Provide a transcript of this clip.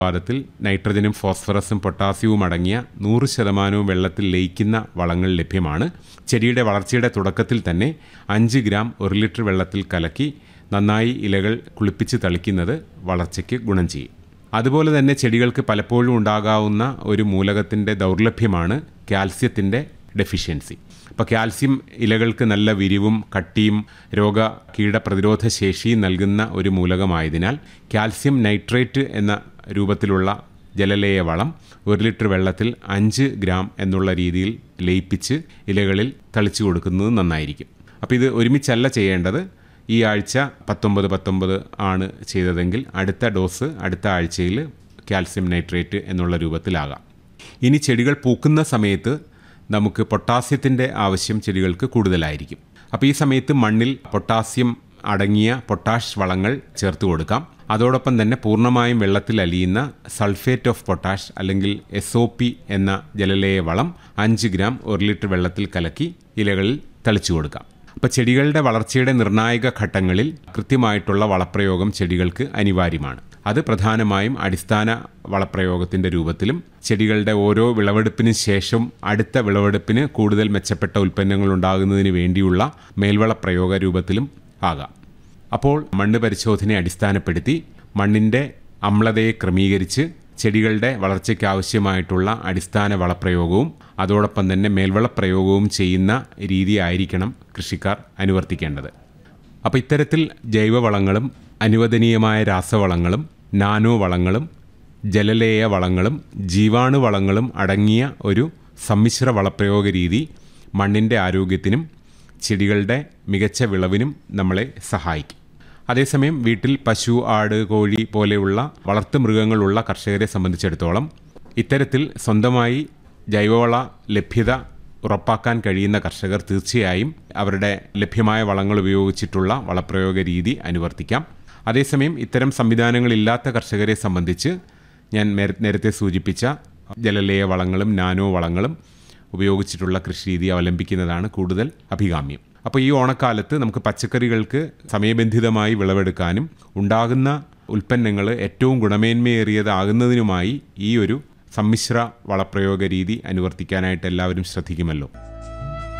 പാദത്തിൽ നൈട്രജനും ഫോസ്ഫറസും പൊട്ടാസ്യവും അടങ്ങിയ നൂറ് ശതമാനവും വെള്ളത്തിൽ ലയിക്കുന്ന വളങ്ങൾ ലഭ്യമാണ് ചെടിയുടെ വളർച്ചയുടെ തുടക്കത്തിൽ തന്നെ അഞ്ച് ഗ്രാം ഒരു ലിറ്റർ വെള്ളത്തിൽ കലക്കി നന്നായി ഇലകൾ കുളിപ്പിച്ച് തളിക്കുന്നത് വളർച്ചയ്ക്ക് ഗുണം ചെയ്യും അതുപോലെ തന്നെ ചെടികൾക്ക് പലപ്പോഴും ഉണ്ടാകാവുന്ന ഒരു മൂലകത്തിൻ്റെ ദൗർലഭ്യമാണ് കാൽസ്യത്തിൻ്റെ ഡെഫിഷ്യൻസി അപ്പോൾ കാൽസ്യം ഇലകൾക്ക് നല്ല വിരിവും കട്ടിയും രോഗ കീട പ്രതിരോധ ശേഷിയും നൽകുന്ന ഒരു മൂലകമായതിനാൽ കാൽസ്യം നൈട്രേറ്റ് എന്ന രൂപത്തിലുള്ള ജലലേയ വളം ഒരു ലിറ്റർ വെള്ളത്തിൽ അഞ്ച് ഗ്രാം എന്നുള്ള രീതിയിൽ ലയിപ്പിച്ച് ഇലകളിൽ തളിച്ചു കൊടുക്കുന്നത് നന്നായിരിക്കും അപ്പോൾ ഇത് ഒരുമിച്ചല്ല ചെയ്യേണ്ടത് ഈ ആഴ്ച പത്തൊമ്പത് പത്തൊമ്പത് ആണ് ചെയ്തതെങ്കിൽ അടുത്ത ഡോസ് അടുത്ത ആഴ്ചയിൽ കാൽസ്യം നൈട്രേറ്റ് എന്നുള്ള രൂപത്തിലാകാം ഇനി ചെടികൾ പൂക്കുന്ന സമയത്ത് നമുക്ക് പൊട്ടാസ്യത്തിൻ്റെ ആവശ്യം ചെടികൾക്ക് കൂടുതലായിരിക്കും അപ്പോൾ ഈ സമയത്ത് മണ്ണിൽ പൊട്ടാസ്യം അടങ്ങിയ പൊട്ടാഷ് വളങ്ങൾ ചേർത്ത് കൊടുക്കാം അതോടൊപ്പം തന്നെ പൂർണ്ണമായും വെള്ളത്തിൽ അലിയുന്ന സൾഫേറ്റ് ഓഫ് പൊട്ടാഷ് അല്ലെങ്കിൽ എസ് ഒ പി എന്ന ജലലേയ വളം അഞ്ച് ഗ്രാം ഒരു ലിറ്റർ വെള്ളത്തിൽ കലക്കി ഇലകളിൽ തളിച്ചു കൊടുക്കാം അപ്പോൾ ചെടികളുടെ വളർച്ചയുടെ നിർണായക ഘട്ടങ്ങളിൽ കൃത്യമായിട്ടുള്ള വളപ്രയോഗം ചെടികൾക്ക് അനിവാര്യമാണ് അത് പ്രധാനമായും അടിസ്ഥാന വളപ്രയോഗത്തിൻ്റെ രൂപത്തിലും ചെടികളുടെ ഓരോ വിളവെടുപ്പിന് ശേഷം അടുത്ത വിളവെടുപ്പിന് കൂടുതൽ മെച്ചപ്പെട്ട ഉൽപ്പന്നങ്ങൾ ഉണ്ടാകുന്നതിന് വേണ്ടിയുള്ള മേൽവള പ്രയോഗ രൂപത്തിലും ആകാം അപ്പോൾ മണ്ണ് പരിശോധനയെ അടിസ്ഥാനപ്പെടുത്തി മണ്ണിൻ്റെ അമ്ലതയെ ക്രമീകരിച്ച് ചെടികളുടെ വളർച്ചയ്ക്ക് ആവശ്യമായിട്ടുള്ള അടിസ്ഥാന വളപ്രയോഗവും അതോടൊപ്പം തന്നെ മേൽവളപ്രയോഗവും ചെയ്യുന്ന രീതിയായിരിക്കണം കൃഷിക്കാർ അനുവർത്തിക്കേണ്ടത് അപ്പോൾ ഇത്തരത്തിൽ ജൈവവളങ്ങളും അനുവദനീയമായ രാസവളങ്ങളും നാനോ വളങ്ങളും ജലലേയ വളങ്ങളും ജീവാണു വളങ്ങളും അടങ്ങിയ ഒരു സമ്മിശ്ര വളപ്രയോഗ രീതി മണ്ണിൻ്റെ ആരോഗ്യത്തിനും ചെടികളുടെ മികച്ച വിളവിനും നമ്മളെ സഹായിക്കും അതേസമയം വീട്ടിൽ പശു ആട് കോഴി പോലെയുള്ള വളർത്തുമൃഗങ്ങളുള്ള കർഷകരെ സംബന്ധിച്ചിടത്തോളം ഇത്തരത്തിൽ സ്വന്തമായി ജൈവവള ലഭ്യത ഉറപ്പാക്കാൻ കഴിയുന്ന കർഷകർ തീർച്ചയായും അവരുടെ ലഭ്യമായ വളങ്ങൾ ഉപയോഗിച്ചിട്ടുള്ള വളപ്രയോഗ രീതി അനുവർത്തിക്കാം അതേസമയം ഇത്തരം സംവിധാനങ്ങളില്ലാത്ത കർഷകരെ സംബന്ധിച്ച് ഞാൻ നേരത്തെ സൂചിപ്പിച്ച ജലലേയ വളങ്ങളും നാനോ വളങ്ങളും ഉപയോഗിച്ചിട്ടുള്ള കൃഷി രീതി അവലംബിക്കുന്നതാണ് കൂടുതൽ അഭികാമ്യം അപ്പോൾ ഈ ഓണക്കാലത്ത് നമുക്ക് പച്ചക്കറികൾക്ക് സമയബന്ധിതമായി വിളവെടുക്കാനും ഉണ്ടാകുന്ന ഉൽപ്പന്നങ്ങൾ ഏറ്റവും ഗുണമേന്മയേറിയതാകുന്നതിനുമായി ഈ ഒരു സമ്മിശ്ര വളപ്രയോഗ രീതി അനുവർത്തിക്കാനായിട്ട് എല്ലാവരും ശ്രദ്ധിക്കുമല്ലോ